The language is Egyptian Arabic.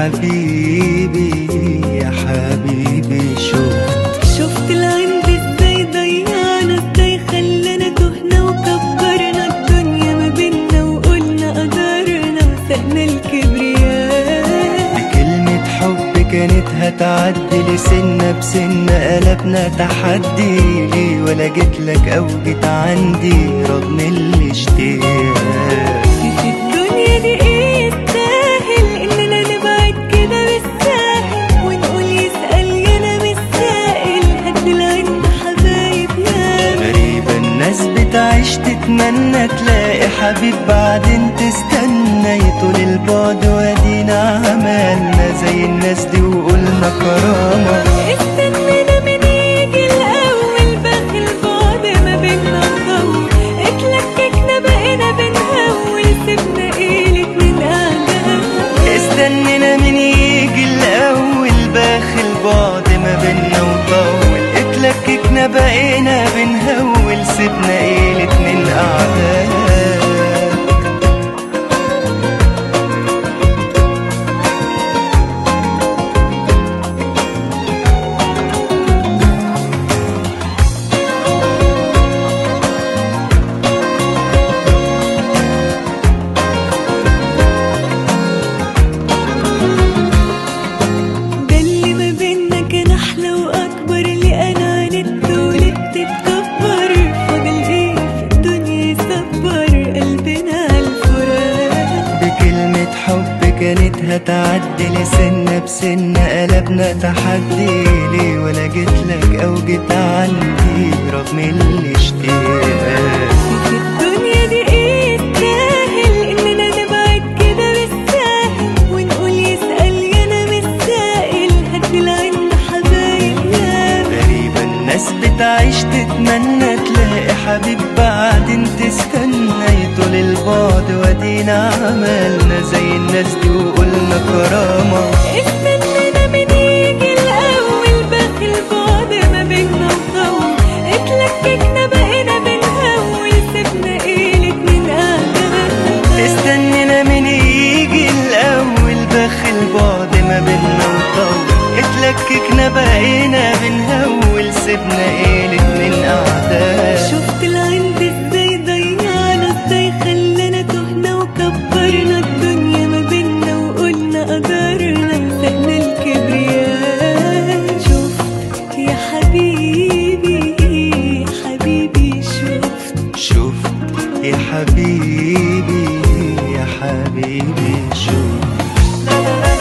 حبيبي يا حبيبي شوف شفت العند ازاي ضيعنا ازاي خلانا تهنا وكبرنا الدنيا ما بينا وقلنا قدرنا وسقنا الكبرياء بكلمة حب كانت هتعدي لسنة بسنة قلبنا تحدي ليه ولا جيتلك أو جيت عندي رغم الاشتياق في الدنيا دي ايه يستاهل اننا نبعد كده بالساهل ونقول يسأل يانا مش سائل هات العند حبايب ياما غريبة الناس بتعيش تتمنى تلاقي حبيب بعدين تستنى يطول البعد وادينا عملنا زي الناس دي وقلنا كرامة استنينا من يجي الاول باقي البعد ما بينا نطول اتلككنا بقينا بنهول سيبنا ايه الاتنين قاعدة استنينا من يجي الأول باخل بعد ما بينا وطول اتلككنا بقينا بنهول سيبنا ايه الاتنين أعداء ده اللي ما بينا كان احلى واكبر اللي انا عاندت ولدت تتكبر فاضل ايه في الدنيا يصبر قلبنا على الفراق بكلمة حب كانت هتعدي لسنة بسنة قلبنا تحدي ليه ولا جيتلك أو جيت عندي رغم الاشتياق في الدنيا دي ايه يستاهل اننا نبعد كده بالساهل ونقول يسأل يانا مش سائل هات العند حبايب ياما غريبة الناس بتعيش تتمنى تلاقي حبيب بعدين تستنى يطول البعد وادينا عملنا زي الناس دي وقلنا كرامة استنينا من يجي الاول باقي البعد ما بينا وطول اتلككنا بقينا بنهول سيبنا ايه الاتنين قاعدة استنينا من يجي الأول بخل بعد ما بينا وطول اتلككنا بقينا بنهول سيبنا ايه الاتنين أعداء شفت العند ازاي ضيعنا ازاي خلانا تهنا وكبرنا الدنيا ما بينا وقلنا قدرنا مسكنا الكبرياء شفت يا حبيبي يا حبيبي شفت شفت يا حبيبي يا حبيبي شوف